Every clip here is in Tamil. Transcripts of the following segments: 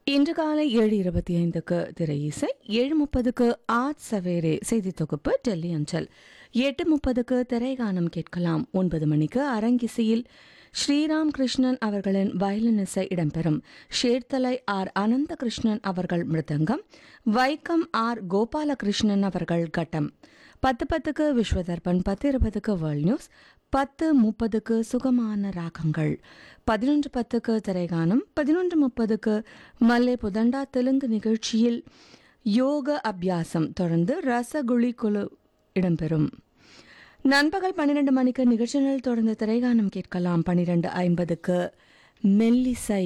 இன்று காலை ஏழு இருபத்தி ஐந்துக்கு திரை இசை ஏழு முப்பதுக்கு ஆட் சவேரே செய்தி தொகுப்பு டெல்லி அஞ்சல் எட்டு முப்பதுக்கு திரைகானம் கேட்கலாம் ஒன்பது மணிக்கு அரங்கிசையில் ஸ்ரீராம் கிருஷ்ணன் அவர்களின் வயலின் இசை இடம்பெறும் ஷேர்தலை ஆர் அனந்தகிருஷ்ணன் அவர்கள் மிருதங்கம் வைக்கம் ஆர் கோபாலகிருஷ்ணன் அவர்கள் கட்டம் பத்து பத்துக்கு விஸ்வதர்பன் பத்து இருபதுக்கு வேர்ல்ட் நியூஸ் பத்து முப்பதுக்கு சுகமான ராகங்கள் பதினொன்று பத்துக்கு திரைகானம் பதினொன்று முப்பதுக்கு மல்லே புதண்டா தெலுங்கு நிகழ்ச்சியில் யோக அபியாசம் தொடர்ந்து ரசகுழி குழு இடம்பெறும் நண்பகல் பன்னிரண்டு மணிக்கு நிகழ்ச்சிகள் தொடர்ந்து திரைகானம் கேட்கலாம் பன்னிரண்டு ஐம்பதுக்கு மெல்லிசை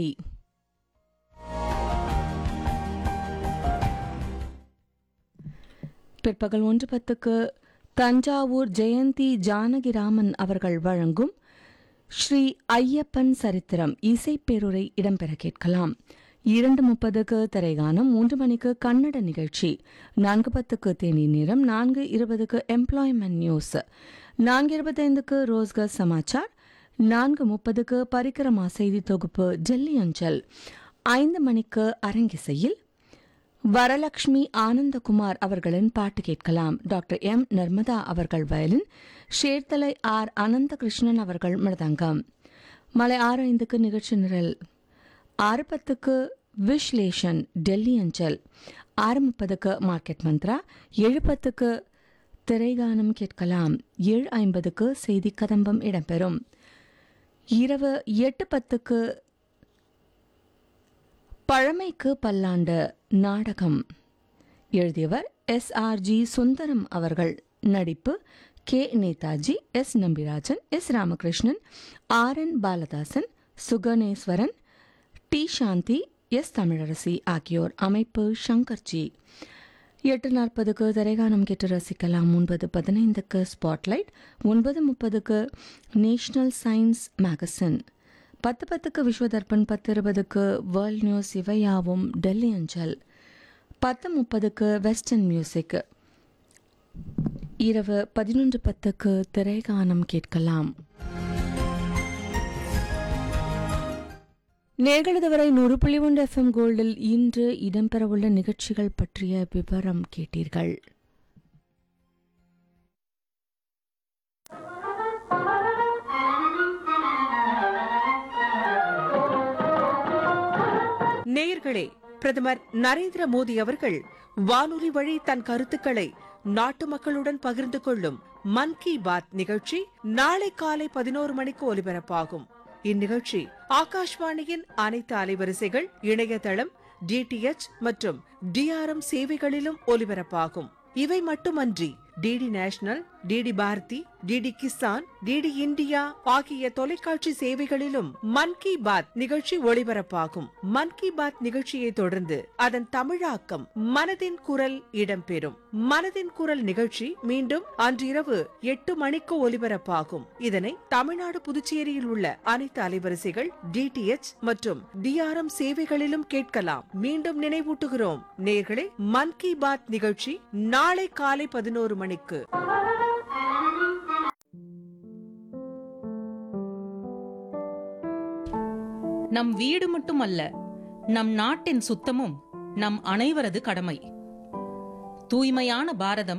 பிற்பகல் ஒன்று பத்துக்கு தஞ்சாவூர் ஜெயந்தி ஜானகிராமன் அவர்கள் வழங்கும் ஸ்ரீ ஐயப்பன் சரித்திரம் இசைப்பேருரை இடம்பெற கேட்கலாம் இரண்டு முப்பதுக்கு திரைகானம் மூன்று மணிக்கு கன்னட நிகழ்ச்சி நான்கு பத்துக்கு தேனி நேரம் நான்கு இருபதுக்கு எம்ப்ளாய்மெண்ட் நியூஸ் நான்கு இருபத்தைந்துக்கு ரோஸ்கர் சமாச்சார் நான்கு முப்பதுக்கு பரிக்கிரமா செய்தி தொகுப்பு டெல்லி அஞ்சல் ஐந்து மணிக்கு அரங்கிசையில் வரலட்சுமி ஆனந்தகுமார் அவர்களின் பாட்டு கேட்கலாம் டாக்டர் எம் நர்மதா அவர்கள் வயலின் ஷேர்தலை ஆர் அனந்தகிருஷ்ணன் அவர்கள் மிருதங்கம் மலை ஆறு ஐந்துக்கு நிகழ்ச்சி நிரல் ஆறு பத்துக்கு விஷ்லேஷன் டெல்லி அஞ்சல் ஆறு முப்பதுக்கு மார்க்கெட் மந்த்ரா ஏழு பத்துக்கு திரைகானம் கேட்கலாம் ஏழு ஐம்பதுக்கு செய்தி கதம்பம் இடம்பெறும் இரவு எட்டு பத்துக்கு பழமைக்கு பல்லாண்டு நாடகம் எழுதியவர் எஸ் ஆர் ஜி சுந்தரம் அவர்கள் நடிப்பு K Netaji S Nambirajan S Ramakrishnan R N Baladasan Suganeswaran T Shanthi S Tamilarasi ஆகியோர் அமைப்பு சங்கர்ஜி எட்டு நாற்பதுக்கு திரைகானம் கேட்டு ரசிக்கலாம் ஒன்பது பதினைந்துக்கு ஸ்பாட்லைட் ஒன்பது முப்பதுக்கு நேஷனல் சயின்ஸ் மேகசின் பத்து பத்துக்கு விஸ்வதர்பன் பத்து இருபதுக்கு வேர்ல்ட் நியூஸ் இவையாவும் டெல்லி அஞ்சல் பத்து முப்பதுக்கு வெஸ்டர்ன் மியூசிக் இரவு பதினொன்று பத்துக்கு திரைகானம் கேட்கலாம் நேர்களது வரை நூறு புள்ளி ஒன்று எஃப்எம் கோல்டில் இன்று இடம்பெறவுள்ள நிகழ்ச்சிகள் பற்றிய விவரம் கேட்டீர்கள் நேயர்களே பிரதமர் நரேந்திர மோடி அவர்கள் வானொலி வழி தன் கருத்துக்களை நாட்டு மக்களுடன் பகிர்ந்து கொள்ளும் மன் கி பாத் நிகழ்ச்சி நாளை காலை பதினோரு மணிக்கு ஒலிபரப்பாகும் இந்நிகழ்ச்சி ஆகாஷ்வாணியின் அனைத்து அலைவரிசைகள் இணையதளம் டிடிஎச் மற்றும் டிஆர்எம் சேவைகளிலும் ஒலிபரப்பாகும் இவை மட்டுமன்றி DD national DD Bharati DD Kisan DD India ஆகிய தொலைக்காட்சி சேவைகளிலும் மன் கி பாத் நிகழ்ச்சி ஒளிபரப்பாகும் மன் கி பாத் நிகழ்ச்சியை தொடர்ந்து அதன் தமிழாக்கம் மனதின் குரல் இடம்பெறும் மனதின் குரல் நிகழ்ச்சி மீண்டும் அன்றிரவு எட்டு மணிக்கு ஒலிபரப்பாகும் இதனை தமிழ்நாடு புதுச்சேரியில் உள்ள அனைத்து அலைவரிசைகள் டிடிஎச் மற்றும் டிஆர்எம் சேவைகளிலும் கேட்கலாம் மீண்டும் நினைவூட்டுகிறோம் நேர்களே மன் கி பாத் நிகழ்ச்சி நாளை காலை பதினோரு மணிக்கு நம் வீடு மட்டுமல்ல நம் நாட்டின் சுத்தமும் நம் அனைவரது கடமை தூய்மையான பாரதம்